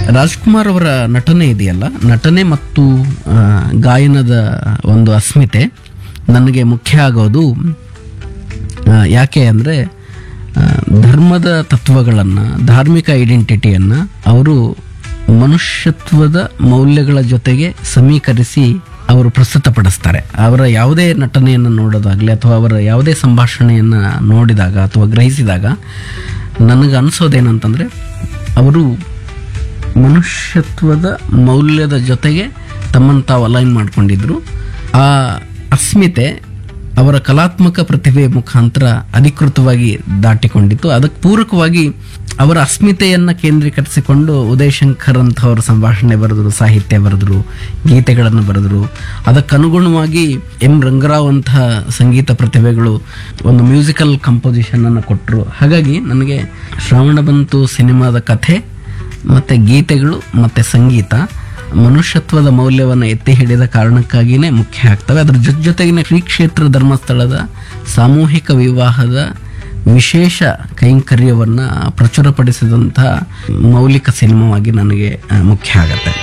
ರಾಜ್ಕುಮಾರ್ ಅವರ ನಟನೆ ಇದೆಯಲ್ಲ ನಟನೆ ಮತ್ತು ಆ, ಗಾಯನದ ಒಂದು ಅಸ್ಮಿತೆ ನನಗೆ ಮುಖ್ಯ ಆಗೋದು ಆ, ಯಾಕೆ ಅಂದರೆ ಧರ್ಮದ ತತ್ವಗಳನ್ನು ಧಾರ್ಮಿಕ ಐಡೆಂಟಿಟಿಯನ್ನು ಅವರು ಮನುಷ್ಯತ್ವದ ಮೌಲ್ಯಗಳ ಜೊತೆಗೆ ಸಮೀಕರಿಸಿ ಅವರು ಪ್ರಸ್ತುತಪಡಿಸ್ತಾರೆ ಅವರ ಯಾವುದೇ ನಟನೆಯನ್ನು ನೋಡೋದಾಗಲಿ ಅಥವಾ ಅವರ ಯಾವುದೇ ಸಂಭಾಷಣೆಯನ್ನು ನೋಡಿದಾಗ ಅಥವಾ ಗ್ರಹಿಸಿದಾಗ ನನಗೆ ಅನಿಸೋದೇನಂತಂದರೆ ಅವರು ಮನುಷ್ಯತ್ವದ ಮೌಲ್ಯದ ಜೊತೆಗೆ ತಮ್ಮನ್ನು ತಾವು ಅಲೈನ್ ಮಾಡ್ಕೊಂಡಿದ್ರು ಆ ಅಸ್ಮಿತೆ ಅವರ ಕಲಾತ್ಮಕ ಪ್ರತಿಭೆ ಮುಖಾಂತರ ಅಧಿಕೃತವಾಗಿ ದಾಟಿಕೊಂಡಿತ್ತು ಅದಕ್ಕೆ ಪೂರಕವಾಗಿ ಅವರ ಅಸ್ಮಿತೆಯನ್ನು ಕೇಂದ್ರೀಕರಿಸಿಕೊಂಡು ಉದಯ್ ಶಂಕರ್ ಅಂತವರು ಸಂಭಾಷಣೆ ಬರೆದರು ಸಾಹಿತ್ಯ ಬರೆದರು ಗೀತೆಗಳನ್ನು ಬರೆದರು ಅದಕ್ಕನುಗುಣವಾಗಿ ಎಂ ರಂಗರಾವ್ ಅಂತಹ ಸಂಗೀತ ಪ್ರತಿಭೆಗಳು ಒಂದು ಮ್ಯೂಸಿಕಲ್ ಕಂಪೋಸಿಷನ್ ಅನ್ನು ಕೊಟ್ಟರು ಹಾಗಾಗಿ ನನಗೆ ಶ್ರಾವಣ ಬಂತು ಸಿನಿಮಾದ ಕಥೆ ಮತ್ತು ಗೀತೆಗಳು ಮತ್ತು ಸಂಗೀತ ಮನುಷ್ಯತ್ವದ ಮೌಲ್ಯವನ್ನು ಎತ್ತಿ ಹಿಡಿದ ಕಾರಣಕ್ಕಾಗಿಯೇ ಮುಖ್ಯ ಆಗ್ತವೆ ಅದ್ರ ಜೊತೆ ಜೊತೆಗಿನ ಶ್ರೀ ಕ್ಷೇತ್ರ ಧರ್ಮಸ್ಥಳದ ಸಾಮೂಹಿಕ ವಿವಾಹದ ವಿಶೇಷ ಕೈಂಕರ್ಯವನ್ನು ಪ್ರಚುರಪಡಿಸಿದಂಥ ಮೌಲಿಕ ಸಿನಿಮಾವಾಗಿ ನನಗೆ ಆ, ಮುಖ್ಯ ಆಗತ್ತೆ